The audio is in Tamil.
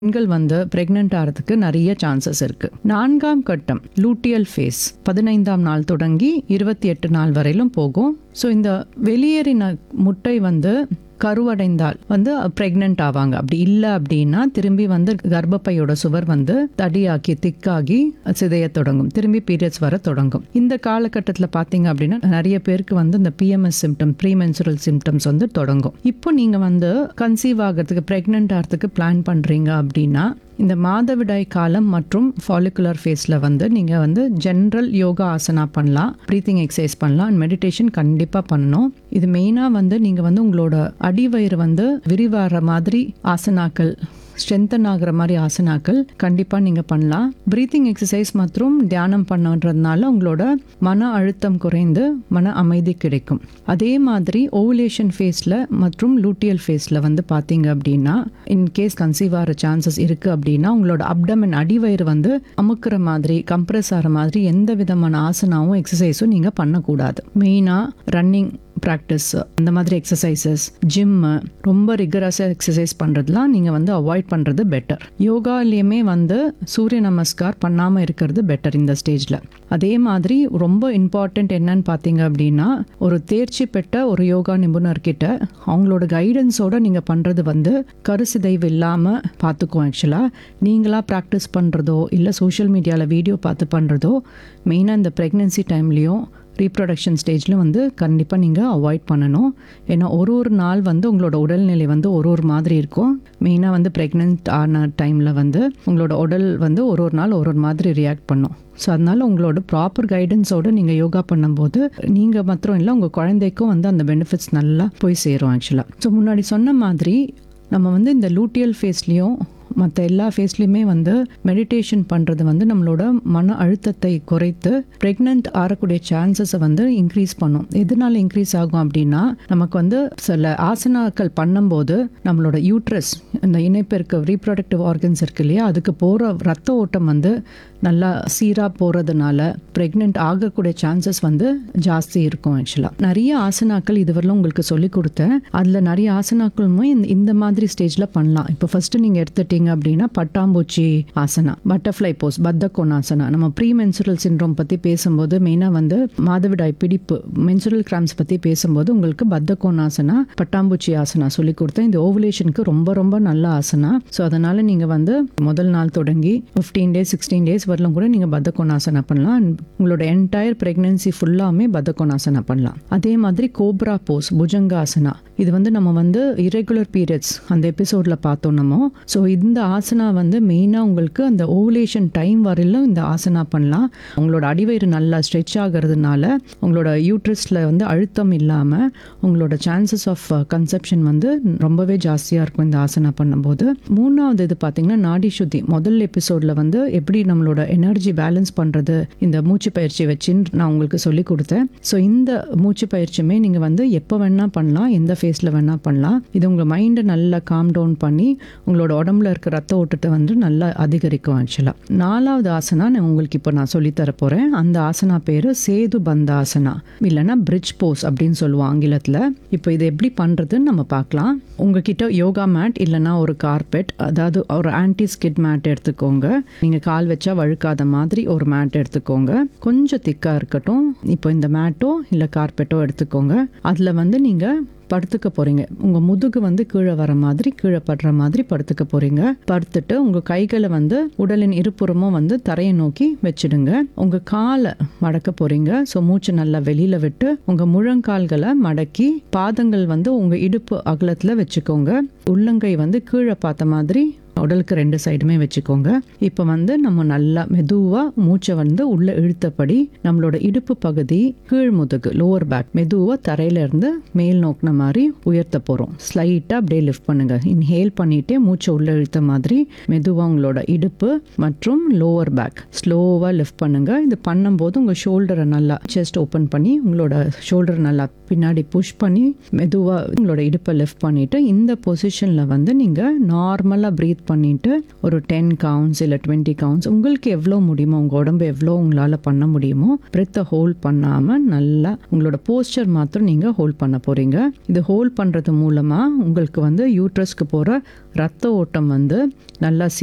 பெண்கள் வந்து பிரெக்னென்ட் ஆகிறதுக்கு நிறைய சான்சஸ் இருக்கு நான்காம் கட்டம் லூட்டியல் ஃபேஸ் பதினைந்தாம் நாள் தொடங்கி இருபத்தி எட்டு நாள் வரையிலும் போகும் ஸோ இந்த வெளியேறின முட்டை வந்து கருவடைந்தால் வந்து பிரெக்னென்ட் ஆவாங்க அப்படி இல்லை அப்படின்னா திரும்பி வந்து கர்ப்பப்பையோட சுவர் வந்து தடியாக்கி திக்காகி சிதைய தொடங்கும் திரும்பி பீரியட்ஸ் வர தொடங்கும் இந்த காலகட்டத்தில் பார்த்தீங்க அப்படின்னா நிறைய பேருக்கு வந்து இந்த பிஎம்எஸ் சிம்டம் ப்ரீமென்சுரல் சிம்டம்ஸ் வந்து தொடங்கும் இப்போ நீங்கள் வந்து கன்சீவ் ஆகிறதுக்கு ப்ரெக்னென்ட் ஆகிறதுக்கு பிளான் பண்ணுறீங்க அப்படின்னா இந்த மாதவிடாய் காலம் மற்றும் ஃபாலிகுலர் ஃபேஸில் வந்து நீங்கள் வந்து ஜென்ரல் யோகா ஆசனா பண்ணலாம் ப்ரீத்திங் எக்ஸசைஸ் பண்ணலாம் அண்ட் மெடிடேஷன் கண்டிப்பாக பண்ணணும் இது மெயினாக வந்து நீங்கள் வந்து உங்களோட அடிவயிறு வந்து விரிவாகிற மாதிரி ஆசனாக்கள் ஸ்ட்ரென்தன் ஆகிற மாதிரி ஆசனாக்கள் கண்டிப்பாக நீங்கள் பண்ணலாம் ப்ரீத்திங் எக்ஸசைஸ் மற்றும் தியானம் பண்ணுறதுனால உங்களோட மன அழுத்தம் குறைந்து மன அமைதி கிடைக்கும் அதே மாதிரி ஓவுலேஷன் ஃபேஸில் மற்றும் லூட்டியல் ஃபேஸில் வந்து பார்த்தீங்க அப்படின்னா இன்கேஸ் கன்சீவ் ஆகிற சான்சஸ் இருக்குது அப்படின்னா உங்களோட அப்டமன் அடிவயிறு வந்து அமுக்குற மாதிரி கம்ப்ரெஸ் ஆகிற மாதிரி எந்த விதமான ஆசனாவும் எக்ஸசைஸும் நீங்கள் பண்ணக்கூடாது மெயினாக ரன்னிங் ப்ராக்டிஸ் அந்த மாதிரி எக்ஸசைசஸ் ஜிம்மு ரொம்ப ரிகரஸாக எக்ஸசைஸ் பண்ணுறதுலாம் நீங்கள் வந்து அவாய்ட் பண்ணுறது பெட்டர் யோகாலேயுமே வந்து சூரிய நமஸ்கார் பண்ணாமல் இருக்கிறது பெட்டர் இந்த ஸ்டேஜில் அதே மாதிரி ரொம்ப இம்பார்ட்டண்ட் என்னன்னு பார்த்தீங்க அப்படின்னா ஒரு தேர்ச்சி பெற்ற ஒரு யோகா நிபுணர்கிட்ட அவங்களோட கைடன்ஸோட நீங்கள் பண்ணுறது வந்து கருசிதைவு இல்லாமல் பார்த்துக்குவோம் ஆக்சுவலாக நீங்களாக ப்ராக்டிஸ் பண்ணுறதோ இல்லை சோஷியல் மீடியாவில் வீடியோ பார்த்து பண்ணுறதோ மெயினாக இந்த ப்ரெக்னென்சி டைம்லேயும் ரீப்ரொடக்ஷன் ஸ்டேஜில் வந்து கண்டிப்பாக நீங்கள் அவாய்ட் பண்ணணும் ஏன்னா ஒரு ஒரு நாள் வந்து உங்களோட உடல்நிலை வந்து ஒரு ஒரு மாதிரி இருக்கும் மெயினாக வந்து ப்ரெக்னென்ட் ஆன டைமில் வந்து உங்களோட உடல் வந்து ஒரு ஒரு நாள் ஒரு ஒரு மாதிரி ரியாக்ட் பண்ணும் ஸோ அதனால் உங்களோட ப்ராப்பர் கைடன்ஸோடு நீங்கள் யோகா பண்ணும்போது நீங்கள் மாத்திரம் இல்லை உங்கள் குழந்தைக்கும் வந்து அந்த பெனிஃபிட்ஸ் நல்லா போய் சேரும் ஆக்சுவலாக ஸோ முன்னாடி சொன்ன மாதிரி நம்ம வந்து இந்த லூட்டியல் ஃபேஸ்லேயும் மற்ற எல்லா ஃபேஸ்லையுமே வந்து மெடிடேஷன் பண்ணுறது வந்து நம்மளோட மன அழுத்தத்தை குறைத்து ப்ரெக்னென்ட் ஆகக்கூடிய சான்சஸை வந்து இன்க்ரீஸ் பண்ணும் எதனால இன்க்ரீஸ் ஆகும் அப்படின்னா நமக்கு வந்து சில ஆசனாக்கள் பண்ணும்போது நம்மளோட யூட்ரஸ் இந்த இணைப்பெருக்க ரீப்ரொடக்டிவ் ஆர்கன்ஸ் இருக்கு இல்லையா அதுக்கு போகிற ரத்த ஓட்டம் வந்து நல்லா சீராக போகிறதுனால ப்ரெக்னென்ட் ஆகக்கூடிய சான்சஸ் வந்து ஜாஸ்தி இருக்கும் ஆக்சுவலாக நிறைய ஆசனாக்கள் இதுவரையிலும் உங்களுக்கு சொல்லி கொடுத்தேன் அதில் நிறைய ஆசனாக்களுமே இந்த இந்த மாதிரி ஸ்டேஜில் பண்ணலாம் இப்போ ஃபஸ்ட்டு நீங்கள் எடுத்துட்டீங்க அப்படின்னா பட்டாம்பூச்சி ஆசனா பட்டர்ஃப்ளை போஸ் பத்த கோணாசனா நம்ம ப்ரீ மென்சுரல் சின்ரோம் பற்றி பேசும்போது மெயினாக வந்து மாதவிடாய் பிடிப்பு மென்சுரல் கிராம்ஸ் பற்றி பேசும்போது உங்களுக்கு பத்த கோணாசனா பட்டாம்பூச்சி ஆசனா சொல்லி கொடுத்தேன் இந்த ஓவுலேஷனுக்கு ரொம்ப ரொம்ப நல்ல ஆசனா ஸோ அதனால் நீங்கள் வந்து முதல் நாள் தொடங்கி ஃபிஃப்டீன் டேஸ் சிக்ஸ்டீன் டேஸ் வரலும் கூட நீங்கள் பத்தகோணாசனா பண்ணலாம் And உங்களோட என்டையர் ப்ரெக்னென்சி ஃபுல்லாமே பத்தகோணாசனா பண்ணலாம் அதே மாதிரி கோப்ரா போஸ் புஜங்காசனா இது வந்து நம்ம வந்து இரெகுலர் பீரியட்ஸ் அந்த எபிசோடில் பார்த்தோம் நம்ம ஸோ இந்த ஆசனா வந்து மெயினாக உங்களுக்கு அந்த ஓவுலேஷன் டைம் வரையிலும் இந்த ஆசனா பண்ணலாம் உங்களோட அடிவயிறு நல்லா ஸ்ட்ரெச் ஆகிறதுனால உங்களோட யூட்ரஸில் வந்து அழுத்தம் இல்லாமல் உங்களோட சான்சஸ் ஆஃப் கன்செப்ஷன் வந்து ரொம்பவே ஜாஸ்தியாக இருக்கும் இந்த ஆசனா பண்ணும்போது மூணாவது இது பார்த்தீங்கன்னா நாடி சுத்தி முதல் எபிசோடில் வந்து எப்படி நம்மளோட எனர்ஜி பேலன்ஸ் பண்ணுறது இந்த மூச்சு பயிற்சி வச்சுன்னு நான் உங்களுக்கு சொல்லி கொடுத்தேன் ஸோ இந்த மூச்சு பயிற்சியுமே நீங்கள் வந்து எப்போ வேணால் பண்ணலாம் எந்த ஃபேஸில் வேணால் பண்ணலாம் இது உங்கள் மைண்டை நல்லா காம் டவுன் பண்ணி உங்களோட உடம்புல இருக்க ரத்த ஓட்டத்தை வந்து நல்லா அதிகரிக்கும் ஆக்சுவலாக நாலாவது ஆசனா நான் உங்களுக்கு இப்போ நான் சொல்லித்தர போகிறேன் அந்த ஆசனா பேர் சேது பந்தாசனா இல்லைன்னா பிரிட்ஜ் போஸ் அப்படின்னு சொல்லுவோம் ஆங்கிலத்தில் இப்போ இது எப்படி பண்ணுறதுன்னு நம்ம பார்க்கலாம் உங்ககிட்ட யோகா மேட் இல்லைன்னா ஒரு கார்பெட் அதாவது ஒரு ஆன்டி ஸ்கிட் மேட் எடுத்துக்கோங்க நீங்கள் கால் வச்சா வழுக்காத மாதிரி ஒரு மேட் எடுத்துக்கோங்க கொஞ்சம் திக்காக இருக்கட்டும் இப்போ இந்த மேட்டோ இல்லை கார்பெட்டோ எடுத்துக்கோங்க அதில் வந்து நீங்கள் படுத்துக்க போறீங்க உங்க முதுகு வந்து கீழே வர மாதிரி கீழே படுற மாதிரி படுத்துக்க போறீங்க படுத்துட்டு உங்க கைகளை வந்து உடலின் இருபுறமும் வந்து தரையை நோக்கி வச்சிடுங்க உங்க காலை மடக்க போறீங்க ஸோ மூச்சு நல்லா வெளியில விட்டு உங்க முழங்கால்களை மடக்கி பாதங்கள் வந்து உங்க இடுப்பு அகலத்துல வச்சுக்கோங்க உள்ளங்கை வந்து கீழே பார்த்த மாதிரி உடலுக்கு ரெண்டு சைடுமே வச்சுக்கோங்க இப்போ வந்து நம்ம நல்லா மெதுவாக மூச்சை வந்து உள்ளே இழுத்தபடி நம்மளோட இடுப்பு பகுதி கீழ் முதுகு லோவர் பேக் மெதுவாக தரையில இருந்து மேல் நோக்கின மாதிரி உயர்த்த போகிறோம் ஸ்லைட்டாக அப்படியே லிஃப்ட் பண்ணுங்க இன்ஹேல் பண்ணிட்டே மூச்சை உள்ளே இழுத்த மாதிரி மெதுவாக உங்களோட இடுப்பு மற்றும் லோவர் பேக் ஸ்லோவாக லிஃப்ட் பண்ணுங்க இது பண்ணும்போது உங்கள் ஷோல்டரை நல்லா செஸ்ட் ஓப்பன் பண்ணி உங்களோட ஷோல்டர் நல்லா பின்னாடி புஷ் பண்ணி மெதுவாக உங்களோட இடுப்பை லிஃப்ட் பண்ணிவிட்டு இந்த பொசிஷனில் வந்து நீங்கள் நார்மலாக ப்ரீத் பண்ணிவிட்டு ஒரு டென் கவுண்ட்ஸ் இல்லை டுவெண்ட்டி கவுண்ட்ஸ் உங்களுக்கு எவ்வளோ முடியுமோ உங்கள் உடம்பு எவ்வளோ உங்களால் பண்ண முடியுமோ பிரெத்தை ஹோல்ட் பண்ணாமல் நல்லா உங்களோட போஸ்டர் மாத்திரம் நீங்கள் ஹோல்ட் பண்ண போகிறீங்க இது ஹோல்ட் பண்ணுறது மூலமாக உங்களுக்கு வந்து யூட்ரஸ்க்கு போகிற ரத்த ஓட்டம் வந்து நல்லா